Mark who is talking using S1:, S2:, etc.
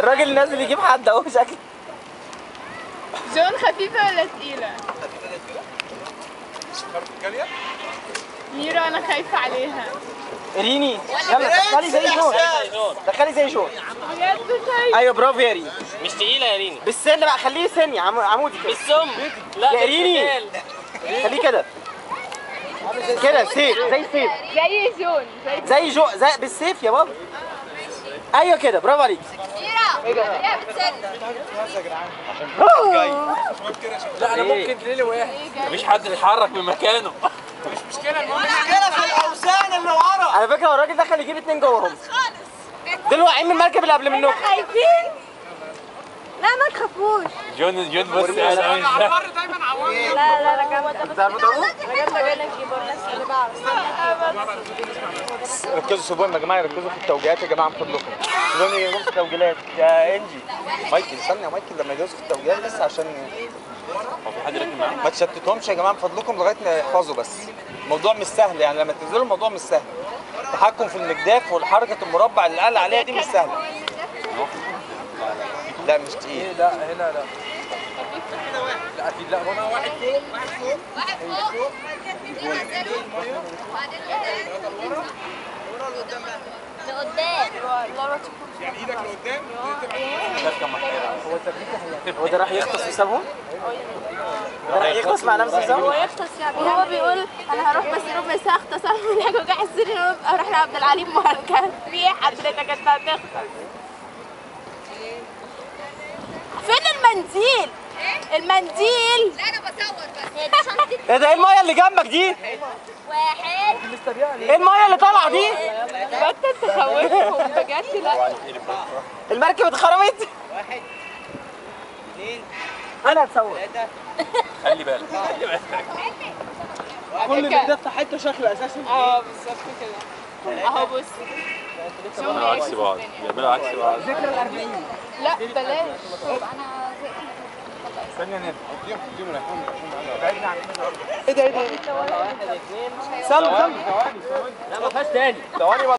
S1: الراجل نازل يجيب حد اهو شكله
S2: جون خفيفة ولا تقيلة؟ ميرا أنا خايفة عليها
S1: ريني يلا دخلي زي جون دخلي زي جون
S2: بجد خايفة
S1: ايوه برافو يا ريني
S3: مش تقيلة يا ريني
S1: بالسن بقى خليه سن يا عم- عمودي كده
S3: بالسم لا
S1: يا ريني.
S3: بالقتال.
S1: خليه كده كده سيف زي سيف
S2: زي جون زي
S1: زي جو زي بالسيف يا بابا ايوه كده برافو عليك
S3: لا انا ممكن ليلي واحد مفيش حد يتحرك من مكانه
S1: على فكره هو الراجل دخل يجيب اتنين جوه هم دول واقعين من المركب اللي قبل منكم
S4: خايفين لا ما تخافوش
S3: جون جون بص انا
S4: لا لا انا جامده
S1: بتعرفوا تعوموا؟
S4: انا جامده جايه نجيب الناس اللي بعرف
S1: ركزوا سيبوهم يا جماعه ركزوا في التوجيهات يا جماعه من فضلكم سيبوهم يجوا في التوجيهات يا انجي مايكل استنى يا مايكل لما يجوزوا في التوجيهات بس عشان
S3: هو في حد راكب معاه
S1: ما تشتتهمش يا جماعه من فضلكم لغايه ما يحفظوا بس الموضوع مش سهل يعني لما تنزلوا الموضوع مش سهل التحكم في المجداف والحركه المربع اللي قال عليها دي مش سهله لا مش تقيل
S3: لا هنا لا لا اكيد لا هنا واحد
S1: هو ده راح يغطس وسابهم؟ ده راح يغطس مع نفسه وسابهم؟
S4: وهو بيقول انا هروح بس ربع ساعه اختصر من حاجه وجع السرير اروح لعبد العليم مركز في حضرتك انت هتختصر فين المنديل المنديل
S5: لا انا بصور بس هي دي شنطتي
S1: ايه ده ايه المايه اللي جنبك دي؟
S5: واحد
S1: ايه المايه اللي طالعه دي؟
S2: بطل تخوفهم بجد لا
S1: المركب اتخرمت؟ انا هتصور
S3: خلي بالك
S1: كل اللي ده في حته شكله اساسا
S2: اه بالظبط كده اهو بص
S3: بيعملوا عكس بعض بيعملوا عكس بعض
S2: لا بلاش
S1: سلم سلم لا ما فيهاش تاني ثواني